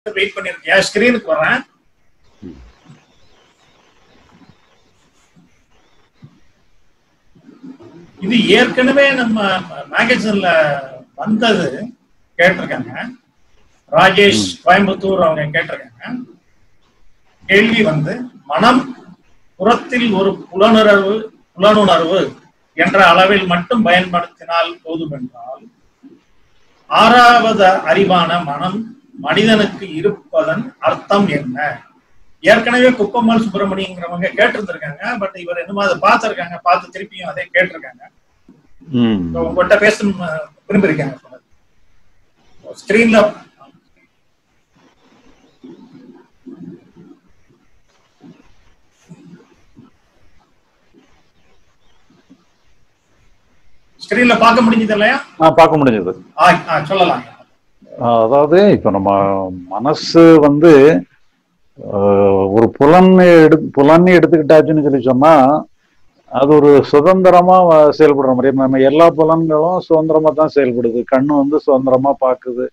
wait பண்ணிருக்கியா ஸ்கிரீனுக்கு வரேன் இது ஏற்கனவே நம்ம மேகசின்ல வந்தது கேட்டிருக்காங்க ராஜேஷ் கோயம்புத்தூர் அவங்க கேட்டிருக்காங்க கேள்வி வந்து மனம் புறத்தில் ஒரு புலனுணர்வு புலனுணர்வு என்ற அளவில் மட்டும் பயன்படுத்தினால் போதும் என்றால் ஆறாவது அறிவான மனம் மனிதனுக்கு இருப்பதன் அர்த்தம் என்ன ஏற்கனவே குப்பம்மாள் சுப்பிரமணியங்கிறவங்க கேட்டிருந்திருக்காங்க பட் இவர் என்னமோ அதை பார்த்திருக்காங்க பார்த்து திருப்பியும் அதே கேட்டிருக்காங்க ம் இப்ப உங்கள்கிட்ட பேசணும் விரும்பியிருக்காங்க ஸ்கிரீன்ல ஸ்கிரீன்ல பார்க்க முடிஞ்சது இல்லையா ஆ பார்க்க முடிஞ்சது ஆ, ஆ, சொல்லலாம் அதாவது இப்ப நம்ம மனசு வந்து ஆஹ், ஒரு புலன் எடு புலன் எடுத்துக்கிட்டாச்சுன்னு சொல்லி சொன்னா அது ஒரு சுதந்திரமா வ- செயல்படுற மாதிரி நம்ம எல்லா புலன்களும் சுதந்திரமா தான் செயல்படுது கண்ணு வந்து சுதந்திரமா பார்க்குது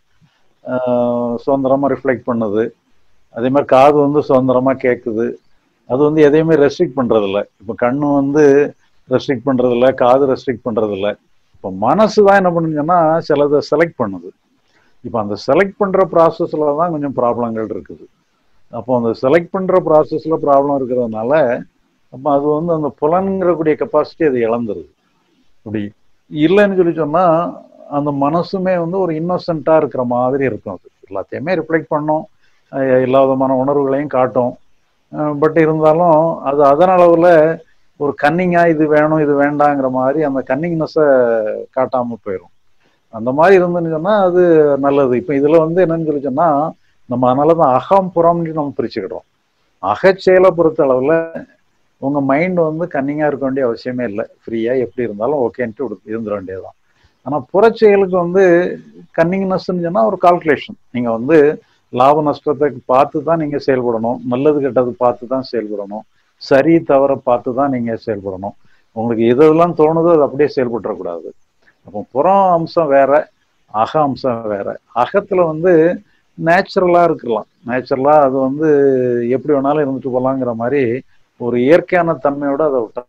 ஆஹ், சுதந்திரமா ரிஃப்ளெக்ட் பண்ணுது அதே மாதிரி காது வந்து சுதந்திரமா கேட்குது அது வந்து எதையுமே ரெஸ்ட்ரிக்ட் பண்றது இல்ல இப்ப கண்ணு வந்து ரெஸ்ட்ரிக்ட் பண்றது இல்ல காது ரெஸ்ட்ரிக்ட் பண்றது இல்ல இப்போ மனசு தான் என்ன பண்ணுங்கன்னா சிலதை செலக்ட் பண்ணுது இப்போ அந்த செலக்ட் பண்ற ப்ராசஸ்ல தான் கொஞ்சம் ப்ராப்ளங்கள் இருக்குது அப்போ அந்த செலக்ட் பண்ற ப்ராசஸ்ல ப்ராப்ளம் இருக்கிறதுனால அப்போ அது வந்து அந்த புலன்கிறக்கூடிய கெப்பாசிட்டி அது இழந்துருது அப்படி இல்லைன்னு சொல்லி சொன்னா அந்த மனசுமே வந்து ஒரு இன்னோசென்ட்டா இருக்கிற மாதிரி இருக்கும் அது எல்லாத்தையுமே ரிஃப்ளெக்ட் பண்ணும் அஹ் எல்லா விதமான உணர்வுகளையும் காட்டும் பட் இருந்தாலும் அது அதன் அளவுல ஒரு கன்னிங்கா இது வேணும் இது வேண்டாங்கிற மாதிரி அந்த கன்னிங்னஸை காட்டாம போயிடும் அந்த மாதிரி இருந்துன்னு சொன்னா அது நல்லது இப்போ இதுல வந்து என்னன்னு சொல்லி சொன்னா நம்ம அதனாலதான் அகம் புறம்னு நம்ம பிரிச்சுக்கிடுறோம் அகச்செயலை பொறுத்த அளவுல உங்க மைண்ட் வந்து கன்னிங்கா இருக்க வேண்டிய அவசியமே இல்லை ஃப்ரீயா எப்படி இருந்தாலும் ஓகேன்ட்டு விடு- இருந்துட வேண்டியதுதான் ஆனா புறச்செயலுக்கு வந்து கன்னிங்னஸ்ன்னு சொன்னா ஒரு கால்குலேஷன் நீங்க வந்து லாப நஷ்டத்தை பார்த்து தான் நீங்க செயல்படணும் நல்லது கெட்டது பார்த்து தான் செயல்படணும் சரி தவற பார்த்து தான் நீங்க செயல்படணும் உங்களுக்கு எதெல்லாம் தோணுதோ அது அப்படியே செயல்பட்டுறக்கூடாது அப்போ புறம் அம்சம் வேற அக அம்சம் வேற அகத்துல வந்து நேச்சுரலா இருக்கலாம் நேச்சுரலா அது வந்து எப்படி வேணாலும் இருந்துட்டு போலாங்கிற மாதிரி ஒரு இயற்கையான தன்மையோட அதை விட்டா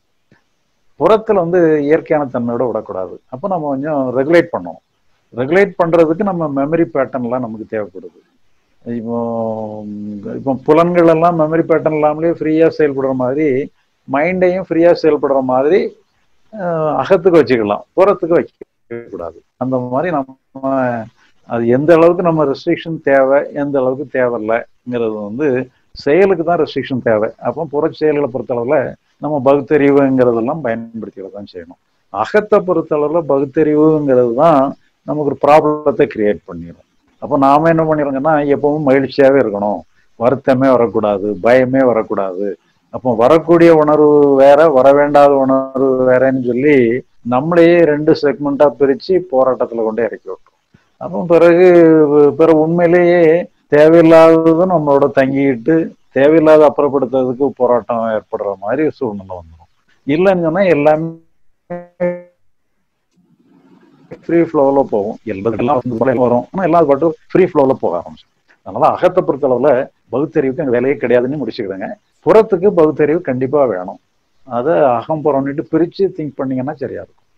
புறத்துல வந்து இயற்கையான தன்மையோட விடக்கூடாது அப்போ நம்ம கொஞ்சம் ரெகுலேட் பண்ணணும் ரெகுலேட் பண்றதுக்கு நம்ம மெமரி பேட்டர்ன்லாம் நமக்கு தேவைப்படுது இப்போ இப்போ புலன்கள் எல்லாம் மெமரி பேட்டர்ன் இல்லாமலே ஃப்ரீயா செயல்படுற மாதிரி மைண்டையும் ஃப்ரீயா செயல்படுற மாதிரி அஹ், அகத்துக்கு வச்சுக்கலாம் புறத்துக்கு வைக்க கூடாது அந்த மாதிரி நம்ம அது எந்த அளவுக்கு நம்ம ரெஸ்ட்ரிக்ஷன் தேவை எந்த அளவுக்கு தேவையில்லைங்கிறது வந்து செயலுக்கு தான் ரெஸ்ட்ரிக்ஷன் தேவை அப்போ புற செயல்களை பொறுத்தளவுல நம்ம பகுத்தறிவுங்கிறதெல்லாம் பயன்படுத்திக்கிட தான் செய்யணும் அகத்தை பொறுத்தளவுல பகுத்தறிவுங்கிறது தான் நமக்கு ஒரு ப்ராப்ளத்தை கிரியேட் பண்ணிடும் அப்போ நாம என்ன பண்ணிடுறோங்கன்னா எப்பவும் மகிழ்ச்சியாவே இருக்கணும் வருத்தமே வரக்கூடாது பயமே வரக்கூடாது அப்போ வரக்கூடிய உணர்வு வேற வர வேண்டாத உணர்வு வேறன்னு சொல்லி நம்மளையே ரெண்டு செக்மெண்டா பிரிச்சு போராட்டத்துல கொண்டு இறக்கி விட்டுரும் அப்போ பிறகு பிறகு உண்மையிலேயே தேவையில்லாததும் நம்மளோட தங்கிட்டு தேவையில்லாத அப்புறப்படுத்துறதுக்கு போராட்டம் ஏற்படுற மாதிரி சூழ்நிலை வந்துடும் இல்லைன்னு சொன்னா எல்லாமே ஃப்ரீ ஃப்ளோவில் போகும் எல்லாத்துக்கெல்லாம் வந்து போல வரும் ஆனால் எல்லா பாட்டும் ஃப்ரீ ஃப்ளோவில் போக ஆரம்பிச்சிடும் அதனால அகத்தை பொறுத்தளவில் பகுத்தறிவுக்கு அங்கே வேலையே கிடையாதுன்னு முடிச்சுக்கிடுங்க புறத்துக்கு பகுத்தறிவு கண்டிப்பாக வேணும் அதை அகம் புறம்னுட்டு பிரித்து திங்க் பண்ணீங்கன்னா சரியா இருக்கும்